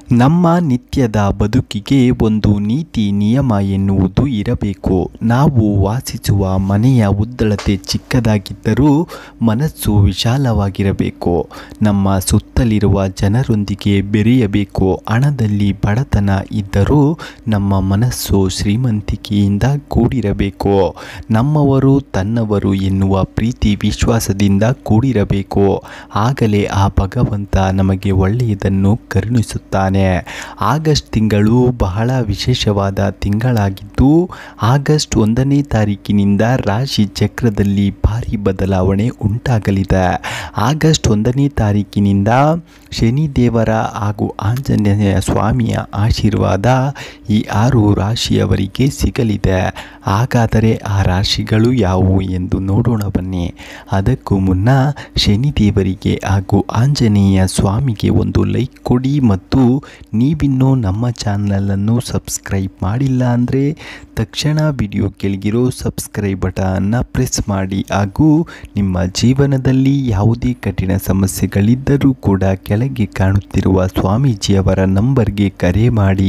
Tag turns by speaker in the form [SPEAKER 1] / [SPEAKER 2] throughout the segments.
[SPEAKER 1] ನಮ್ಮ ನಿತ್ಯದ ಬದುಕಿಗೆ ಒಂದು ನೀತಿ ನಿಯಮ ಎನ್ನುವುದು ಇರಬೇಕು ನಾವು ವಾಸಿಸುವ ಮನೆಯ ಉದ್ದಳತೆ ಚಿಕ್ಕದಾಗಿದ್ದರೂ ಮನಸ್ಸು ವಿಶಾಲವಾಗಿರಬೇಕು ನಮ್ಮ ಸುತ್ತಲಿರುವ ಜನರೊಂದಿಗೆ ಬೆರೆಯಬೇಕು ಹಣದಲ್ಲಿ ಬಡತನ ಇದ್ದರೂ ನಮ್ಮ ಮನಸ್ಸು ಶ್ರೀಮಂತಿಕೆಯಿಂದ ಕೂಡಿರಬೇಕು ನಮ್ಮವರು ತನ್ನವರು ಎನ್ನುವ ಪ್ರೀತಿ ವಿಶ್ವಾಸದಿಂದ ಕೂಡಿರಬೇಕು ಆಗಲೇ ಆ ಭಗವಂತ ನಮಗೆ ಒಳ್ಳೆಯದನ್ನು ಕರುಣಿಸುತ್ತಾನೆ ಆಗಸ್ಟ್ ತಿಂಗಳು ಬಹಳ ವಿಶೇಷವಾದ ತಿಂಗಳಾಗಿದ್ದು ಆಗಸ್ಟ್ ಒಂದನೇ ತಾರೀಕಿನಿಂದ ರಾಶಿ ಚಕ್ರದಲ್ಲಿ ಭಾರಿ ಬದಲಾವಣೆ ಉಂಟಾಗಲಿದೆ ಆಗಸ್ಟ್ ಒಂದನೇ ತಾರೀಕಿನಿಂದ ಶನಿದೇವರ ಹಾಗೂ ಆಂಜನೇಯ ಸ್ವಾಮಿಯ ಆಶೀರ್ವಾದ ಈ ಆರು ರಾಶಿಯವರಿಗೆ ಸಿಗಲಿದೆ ಹಾಗಾದರೆ ಆ ರಾಶಿಗಳು ಯಾವುವು ಎಂದು ನೋಡೋಣ ಬನ್ನಿ ಅದಕ್ಕೂ ಮುನ್ನ ಶನಿದೇವರಿಗೆ ಹಾಗೂ ಆಂಜನೇಯ ಸ್ವಾಮಿಗೆ ಒಂದು ಲೈಕ್ ಕೊಡಿ ಮತ್ತು ನೀವಿನ್ನೂ ನಮ್ಮ ಚಾನಲನ್ನು ಸಬ್ಸ್ಕ್ರೈಬ್ ಮಾಡಿಲ್ಲ ಅಂದರೆ ತಕ್ಷಣ ವಿಡಿಯೋ ಕೆಳಗಿರೋ ಸಬ್ಸ್ಕ್ರೈಬ್ ಬಟನ್ನ ಪ್ರೆಸ್ ಮಾಡಿ ಹಾಗೂ ನಿಮ್ಮ ಜೀವನದಲ್ಲಿ ಯಾವುದೇ ಕಠಿಣ ಸಮಸ್ಯೆಗಳಿದ್ದರೂ ಕೂಡ ಕೆಳಗೆ ಕಾಣುತ್ತಿರುವ ಸ್ವಾಮೀಜಿಯವರ ನಂಬರ್ಗೆ ಕರೆ ಮಾಡಿ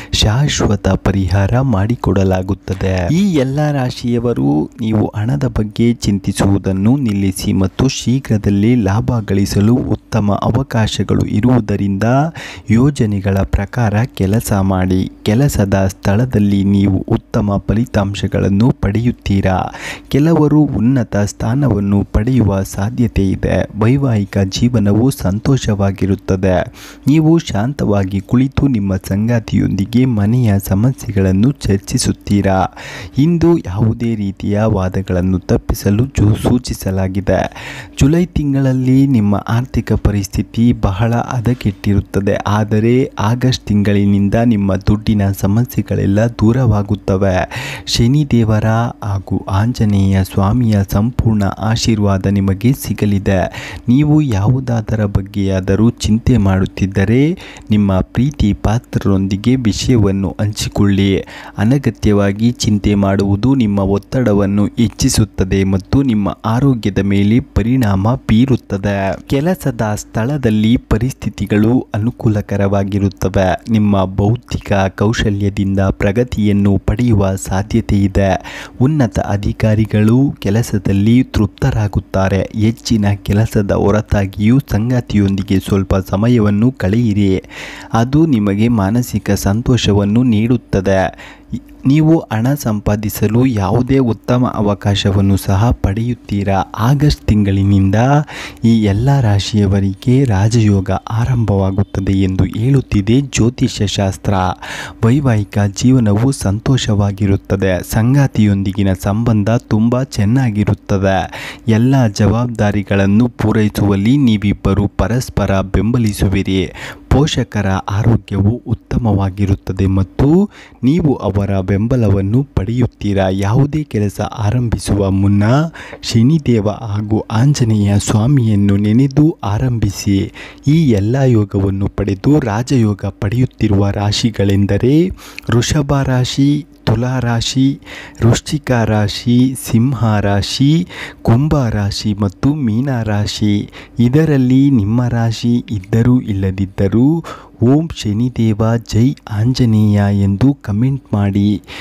[SPEAKER 1] ಶಾಶ್ವತ ಪರಿಹಾರ ಮಾಡಿಕೊಡಲಾಗುತ್ತದೆ ಈ ಎಲ್ಲ ರಾಶಿಯವರು ನೀವು ಹಣದ ಬಗ್ಗೆ ಚಿಂತಿಸುವುದನ್ನು ನಿಲ್ಲಿಸಿ ಮತ್ತು ಶೀಘ್ರದಲ್ಲೇ ಲಾಭ ಗಳಿಸಲು ಉತ್ತಮ ಅವಕಾಶಗಳು ಇರುವುದರಿಂದ ಯೋಜನೆಗಳ ಪ್ರಕಾರ ಕೆಲಸ ಮಾಡಿ ಕೆಲಸದ ಸ್ಥಳದಲ್ಲಿ ನೀವು ಉತ್ತಮ ಫಲಿತಾಂಶಗಳನ್ನು ಪಡೆಯುತ್ತೀರಾ ಕೆಲವರು ಉನ್ನತ ಸ್ಥಾನವನ್ನು ಪಡೆಯುವ ಸಾಧ್ಯತೆ ಇದೆ ವೈವಾಹಿಕ ಜೀವನವು ಸಂತೋಷವಾಗಿರುತ್ತದೆ ನೀವು ಶಾಂತವಾಗಿ ಕುಳಿತು ನಿಮ್ಮ ಸಂಗಾತಿಯೊಂದಿಗೆ ಮನೆಯ ಸಮಸ್ಯೆಗಳನ್ನು ಚರ್ಚಿಸುತ್ತೀರಾ ಇಂದು ಯಾವುದೇ ರೀತಿಯ ವಾದಗಳನ್ನು ತಪ್ಪಿಸಲು ಜು ಸೂಚಿಸಲಾಗಿದೆ ಜುಲೈ ತಿಂಗಳಲ್ಲಿ ನಿಮ್ಮ ಆರ್ಥಿಕ ಪರಿಸ್ಥಿತಿ ಬಹಳ ಹದಗೆಟ್ಟಿರುತ್ತದೆ ಆದರೆ ಆಗಸ್ಟ್ ತಿಂಗಳಿನಿಂದ ನಿಮ್ಮ ದುಡ್ಡಿನ ಸಮಸ್ಯೆಗಳೆಲ್ಲ ದೂರವಾಗುತ್ತವೆ ಶನಿದೇವರ ಹಾಗೂ ಆಂಜನೇಯ ಸ್ವಾಮಿಯ ಸಂಪೂರ್ಣ ಆಶೀರ್ವಾದ ನಿಮಗೆ ಸಿಗಲಿದೆ ನೀವು ಯಾವುದಾದರ ಬಗ್ಗೆಯಾದರೂ ಚಿಂತೆ ಮಾಡುತ್ತಿದ್ದರೆ ನಿಮ್ಮ ಪ್ರೀತಿ ಪಾತ್ರರೊಂದಿಗೆ ವಿಷಯವನ್ನು ಹಂಚಿಕೊಳ್ಳಿ ಅನಗತ್ಯವಾಗಿ ಚಿಂತೆ ಮಾಡುವುದು ನಿಮ್ಮ ಒತ್ತಡವನ್ನು ಹೆಚ್ಚಿಸುತ್ತದೆ ಮತ್ತು ನಿಮ್ಮ ಆರೋಗ್ಯದ ಮೇಲೆ ಪರಿಣಾಮ ಬೀರುತ್ತದೆ ಕೆಲಸದ ಸ್ಥಳದಲ್ಲಿ ಪರಿಸ್ಥಿತಿಗಳು ಅನುಕೂಲಕರವಾಗಿರುತ್ತವೆ ನಿಮ್ಮ ಬೌದ್ಧಿಕ ಕೌಶಲ್ಯದಿಂದ ಪ್ರಗತಿಯನ್ನು ಪಡೆಯುವ ಸಾಧ್ಯತೆ ಇದೆ ಉನ್ನತ ಅಧಿಕಾರಿಗಳು ಕೆಲಸದಲ್ಲಿ ತೃಪ್ತರಾಗುತ್ತಾರೆ ಹೆಚ್ಚಿನ ಕೆಲಸದ ಹೊರತಾಗಿಯೂ ಸಂಗಾತಿಯೊಂದಿಗೆ ಸ್ವಲ್ಪ ಸಮಯವನ್ನು ಕಳೆಯಿರಿ ಅದು ನಿಮಗೆ ಮಾನಸಿಕ ಸಂತೋಷವನ್ನು ನೀಡುತ್ತದೆ ನೀವು ಹಣ ಸಂಪಾದಿಸಲು ಯಾವುದೇ ಉತ್ತಮ ಅವಕಾಶವನ್ನು ಸಹ ಪಡೆಯುತ್ತೀರಾ ಆಗಸ್ಟ್ ತಿಂಗಳಿನಿಂದ ಈ ಎಲ್ಲ ರಾಶಿಯವರಿಗೆ ರಾಜಯೋಗ ಆರಂಭವಾಗುತ್ತದೆ ಎಂದು ಹೇಳುತ್ತಿದೆ ಜ್ಯೋತಿಷ್ಯ ಶಾಸ್ತ್ರ ವೈವಾಹಿಕ ಜೀವನವು ಸಂತೋಷವಾಗಿರುತ್ತದೆ ಸಂಗಾತಿಯೊಂದಿಗಿನ ಸಂಬಂಧ ತುಂಬ ಚೆನ್ನಾಗಿರುತ್ತದೆ ಎಲ್ಲ ಜವಾಬ್ದಾರಿಗಳನ್ನು ಪೂರೈಸುವಲ್ಲಿ ನೀವಿಬ್ಬರು ಪರಸ್ಪರ ಬೆಂಬಲಿಸುವಿರಿ ಪೋಷಕರ ಆರೋಗ್ಯವು ಉತ್ತಮವಾಗಿರುತ್ತದೆ ಮತ್ತು ನೀವು ಅವರ ಬೆಂಬಲವನ್ನು ಪಡೆಯುತ್ತೀರಾ ಯಾವುದೇ ಕೆಲಸ ಆರಂಭಿಸುವ ಮುನ್ನ ಶನಿದೇವ ಹಾಗೂ ಆಂಜನೇಯ ಸ್ವಾಮಿಯನ್ನು ನೆನೆದು ಆರಂಭಿಸಿ ಈ ಎಲ್ಲ ಯೋಗವನ್ನು ಪಡೆದು ರಾಜಯೋಗ ಪಡೆಯುತ್ತಿರುವ ರಾಶಿಗಳೆಂದರೆ ವೃಷಭ ರಾಶಿ ತುಲಾ ರಾಶಿ ವೃಶ್ಚಿಕ ರಾಶಿ ಸಿಂಹ ರಾಶಿ ಕುಂಭ ರಾಶಿ ಮತ್ತು ಮೀನ ರಾಶಿ ಇದರಲ್ಲಿ ನಿಮ್ಮ ರಾಶಿ ಇದ್ದರೂ ಇಲ್ಲದಿದ್ದರೂ ಓಂ ಶನಿದೇವ ಜೈ ಆಂಜನೇಯ ಎಂದು ಕಮೆಂಟ್ ಮಾಡಿ